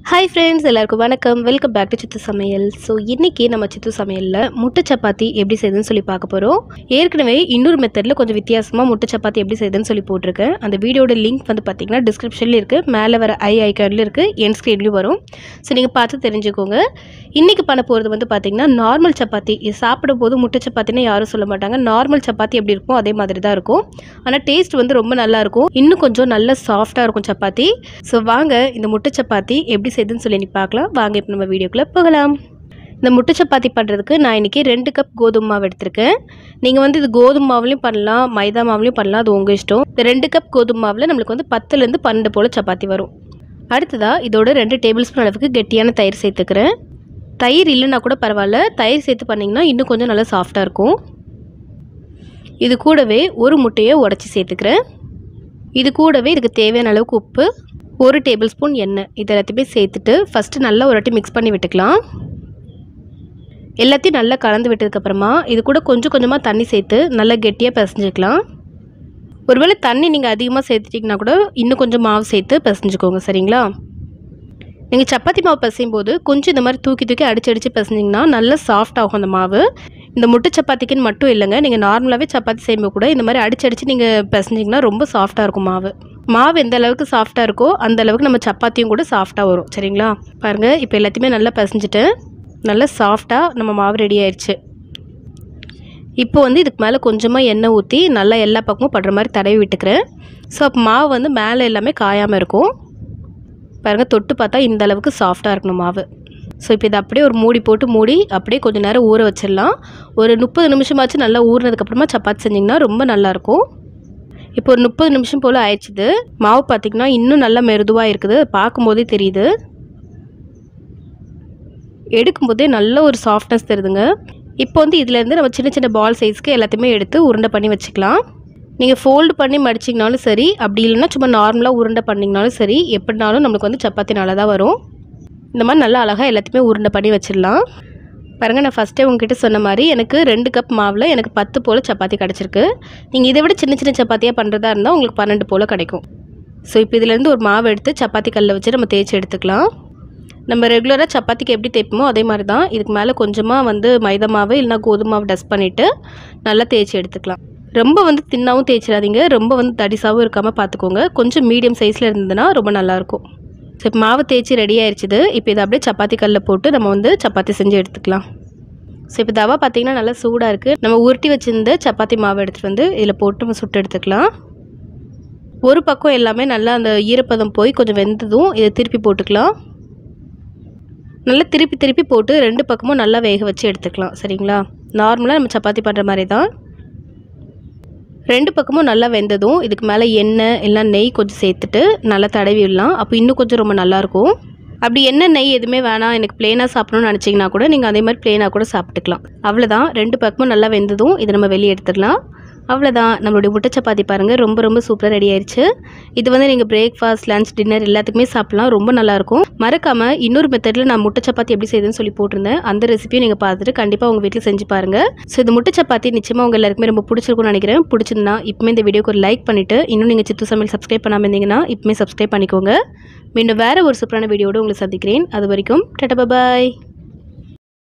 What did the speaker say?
hi friends எல்லாருக்கும் வணக்கம் welcome back to சித்து சமையல் ஸோ இன்றைக்கி நம்ம சித்து சமையலில் முட்டை சப்பாத்தி எப்படி செய்யுதுன்னு சொல்லி பார்க்க போகிறோம் ஏற்கனவே இன்னொரு மெத்தடில் கொஞ்சம் வித்தியாசமாக முட்டை சப்பாத்தி எப்படி செய்யுதுன்னு சொல்லி போட்டிருக்கேன் அந்த வீடியோட லிங்க் வந்து பார்த்தீங்கன்னா டிஸ்கிரிப்ஷனில் இருக்குது மேலே வர ஐ ஐக்கார்டில் இருக்குது என் ஸ்க்ரீன்லேயும் வரும் ஸோ நீங்கள் பார்த்து தெரிஞ்சுக்கோங்க இன்றைக்கி பண்ண போகிறது வந்து பார்த்தீங்கன்னா நார்மல் சப்பாத்தி இது சாப்பிடும் போது முட்டை சப்பாத்தின்னு யாரும் சொல்ல மாட்டாங்க நார்மல் சப்பாத்தி எப்படி இருக்கும் அதே மாதிரி தான் இருக்கும் ஆனால் டேஸ்ட் வந்து ரொம்ப நல்லா இருக்கும் இன்னும் கொஞ்சம் நல்ல சாஃப்டாக இருக்கும் சப்பாத்தி ஸோ வாங்க இந்த முட்டை சப்பாத்தி எப்படி செய்யுதுன்னு சொல்லி நீ பார்க்கலாம் வாங்க இப்போ நம்ம வீடியோக்குள்ளே போகலாம் இந்த முட்டை சப்பாத்தி பண்ணுறதுக்கு நான் இன்றைக்கி ரெண்டு கப் கோதுமை மாவு எடுத்திருக்கேன் நீங்கள் வந்து இது கோதுமை மாவுலையும் பண்ணலாம் மைதா மாவுலையும் பண்ணலாம் அது உங்கள் இஷ்டம் இந்த ரெண்டு கப் கோதுமை மாவில் நம்மளுக்கு வந்து பத்துலேருந்து பன்னெண்டு போல் சப்பாத்தி வரும் அடுத்ததாக இதோட ரெண்டு டேபிள் ஸ்பூன் அளவுக்கு கெட்டியான தயிர் சேர்த்துக்கிறேன் தயிர் இல்லைன்னா கூட பரவாயில்ல தயிர் சேர்த்து பண்ணிங்கன்னா இன்னும் கொஞ்சம் நல்லா சாஃப்டாக இருக்கும் இது கூடவே ஒரு முட்டையை உடச்சி சேர்த்துக்கிறேன் இது கூடவே இதுக்கு தேவையான அளவுக்கு உப்பு ஒரு டேபிள் ஸ்பூன் எண்ணெய் இது எல்லாத்தையுமே சேர்த்துட்டு ஃபஸ்ட்டு நல்லா ஒரு வாட்டி மிக்ஸ் பண்ணி விட்டுக்கலாம் எல்லாத்தையும் நல்லா கலந்து விட்டதுக்கப்புறமா இது கூட கொஞ்சம் கொஞ்சமாக தண்ணி சேர்த்து நல்லா கெட்டியாக பிசைஞ்சிக்கலாம் ஒருவேளை தண்ணி நீங்கள் அதிகமாக சேர்த்துட்டிங்கன்னா கூட இன்னும் கொஞ்சம் மாவு சேர்த்து பிசைஞ்சுக்கோங்க சரிங்களா நீங்கள் சப்பாத்தி மாவு பிசையும் போது கொஞ்சம் இந்த மாதிரி தூக்கி தூக்கி அடிச்சு அடித்து பிசைஞ்சிங்கன்னா நல்லா சாஃப்ட் ஆகும் அந்த மாவு இந்த முட்டை சப்பாத்திக்குன்னு மட்டும் இல்லைங்க நீங்கள் நார்மலாகவே சப்பாத்தி செய்யும்போது கூட இந்த மாதிரி அடிச்சு அடித்து நீங்கள் பிசைஞ்சிங்கன்னா ரொம்ப சாஃப்டாக இருக்கும் மாவு மாவு எந்த அளவுக்கு சாஃப்டாக இருக்கோ அந்த அளவுக்கு நம்ம சப்பாத்தியும் கூட சாஃப்டாக வரும் சரிங்களா பாருங்கள் இப்போ எல்லாத்தையுமே நல்லா பிசைஞ்சிட்டு நல்லா சாஃப்டாக நம்ம மாவு ரெடி ஆயிடுச்சு இப்போ வந்து இதுக்கு மேலே கொஞ்சமாக எண்ணெய் ஊற்றி நல்லா எல்லா பக்கமும் படுற மாதிரி தடவி விட்டுக்கிறேன் ஸோ அப்போ மாவு வந்து மேலே எல்லாமே காயாமல் இருக்கும் பாருங்கள் தொட்டு பார்த்தா இந்த அளவுக்கு சாஃப்டாக இருக்கணும் மாவு ஸோ இப்போ இதை அப்படியே ஒரு மூடி போட்டு மூடி அப்படியே கொஞ்சம் நேரம் ஊற வச்சிடலாம் ஒரு முப்பது நிமிஷமாச்சு நல்லா ஊறினதுக்கப்புறமா சப்பாத்தி செஞ்சிங்கன்னா ரொம்ப நல்லாயிருக்கும் இப்போ ஒரு முப்பது நிமிஷம் போல் ஆயிடுச்சுது மாவு பார்த்திங்கன்னா இன்னும் நல்லா மெருதுவாக இருக்குது பார்க்கும்போதே தெரியுது எடுக்கும்போதே நல்ல ஒரு சாஃப்ட்னஸ் தருதுங்க இப்போ வந்து இதுலேருந்து நம்ம சின்ன சின்ன பால் சைஸ்க்கு எல்லாத்தையுமே எடுத்து உருண்டை பண்ணி வச்சுக்கலாம் நீங்கள் ஃபோல்டு பண்ணி மடிச்சிங்கனாலும் சரி அப்படி இல்லைன்னா சும்மா நார்மலாக உருண்டை பண்ணிங்கனாலும் சரி எப்படினாலும் நம்மளுக்கு வந்து சப்பாத்தி நல்லா தான் வரும் இந்த மாதிரி நல்லா அழகாக எல்லாத்தையுமே உருண்டை பண்ணி வச்சிடலாம் பாருங்கள் நான் ஃபஸ்ட்டே உங்ககிட்ட சொன்ன மாதிரி எனக்கு ரெண்டு கப் மாவில் எனக்கு பத்து போல் சப்பாத்தி கிடச்சிருக்கு நீங்கள் இதை விட சின்ன சின்ன சப்பாத்தியாக பண்ணுறதா இருந்தால் உங்களுக்கு பன்னெண்டு போல் கிடைக்கும் ஸோ இப்போ இதுலேருந்து ஒரு மாவு எடுத்து சப்பாத்தி கல்லில் வச்சு நம்ம தேய்ச்சி எடுத்துக்கலாம் நம்ம ரெகுலராக சப்பாத்திக்கு எப்படி தேய்ப்போமோ அதே மாதிரி தான் இதுக்கு மேலே கொஞ்சமாக வந்து மைதா மாவு இல்லைனா கோதுமை மாவு டஸ்ட் பண்ணிவிட்டு நல்லா தேய்ச்சி எடுத்துக்கலாம் ரொம்ப வந்து தின்னாவும் தேய்ச்சிடாதீங்க ரொம்ப வந்து தடிசாவும் இருக்காமல் பார்த்துக்கோங்க கொஞ்சம் மீடியம் சைஸில் இருந்ததுன்னா ரொம்ப நல்லாயிருக்கும் ஸோ இப்போ மாவு தேய்ச்சி ரெடி ஆயிடுச்சுது இப்போ இதை அப்படியே சப்பாத்தி கல்லில் போட்டு நம்ம வந்து சப்பாத்தி செஞ்சு எடுத்துக்கலாம் ஸோ இப்போ தவா பார்த்திங்கன்னா நல்லா சூடாக இருக்குது நம்ம உருட்டி வச்சுருந்த சப்பாத்தி மாவு எடுத்துகிட்டு வந்து இதில் போட்டு நம்ம சுட்டு எடுத்துக்கலாம் ஒரு பக்கம் எல்லாமே நல்லா அந்த ஈரப்பதம் போய் கொஞ்சம் வெந்ததும் இதை திருப்பி போட்டுக்கலாம் நல்லா திருப்பி திருப்பி போட்டு ரெண்டு பக்கமும் நல்லா வேக வச்சு எடுத்துக்கலாம் சரிங்களா நார்மலாக நம்ம சப்பாத்தி பண்ணுற மாதிரி தான் ரெண்டு பக்கமும் நல்லா வெந்ததும் இதுக்கு மேலே எண்ணெய் இல்லை நெய் கொஞ்சம் சேர்த்துட்டு நல்லா தடவி விடலாம் அப்போ இன்னும் கொஞ்சம் ரொம்ப நல்லாயிருக்கும் அப்படி எண்ணெய் நெய் எதுவுமே வேணாம் எனக்கு பிளேனாக சாப்பிடணும்னு நினச்சிங்கன்னா கூட நீங்கள் அதே மாதிரி பிளேனாக கூட சாப்பிட்டுக்கலாம் அவ்வளோதான் ரெண்டு பக்கமும் நல்லா வெந்ததும் இதை நம்ம வெளியே எடுத்துடலாம் அவ்வளோதான் நம்மளுடைய முட்டை சப்பாத்தி பாருங்கள் ரொம்ப ரொம்ப சூப்பராக ரெடி ஆயிடுச்சு இது வந்து நீங்கள் பிரேக்ஃபாஸ்ட் லஞ்ச் டின்னர் எல்லாத்துக்குமே சாப்பிட்லாம் ரொம்ப நல்லாயிருக்கும் மறக்காமல் இன்னொரு மெத்தடில் நான் முட்டை சப்பாத்தி எப்படி செய்யுதுன்னு சொல்லி போட்டிருந்தேன் அந்த ரெசிபியும் நீங்கள் பார்த்துட்டு கண்டிப்பாக உங்கள் வீட்டில் செஞ்சு பாருங்கள் ஸோ இந்த முட்டை சப்பாத்தி நிச்சயமாக உங்கள் எல்லாருக்குமே ரொம்ப பிடிச்சிருக்கும்னு நினைக்கிறேன் பிடிச்சிருந்தா இப்போமே இந்த வீடியோக்கு ஒரு லைக் பண்ணிவிட்டு இன்னும் நீங்கள் சித்து சமையல் சப்ஸ்கிரைப் பண்ணாமல் இருந்தீங்கன்னா இப்போமே சப்ஸ்கிரைப் பண்ணிக்கோங்க மீண்டும் வேறு ஒரு சூப்பரான வீடியோடு உங்களை சந்திக்கிறேன் அது வரைக்கும் டட்டா பாய்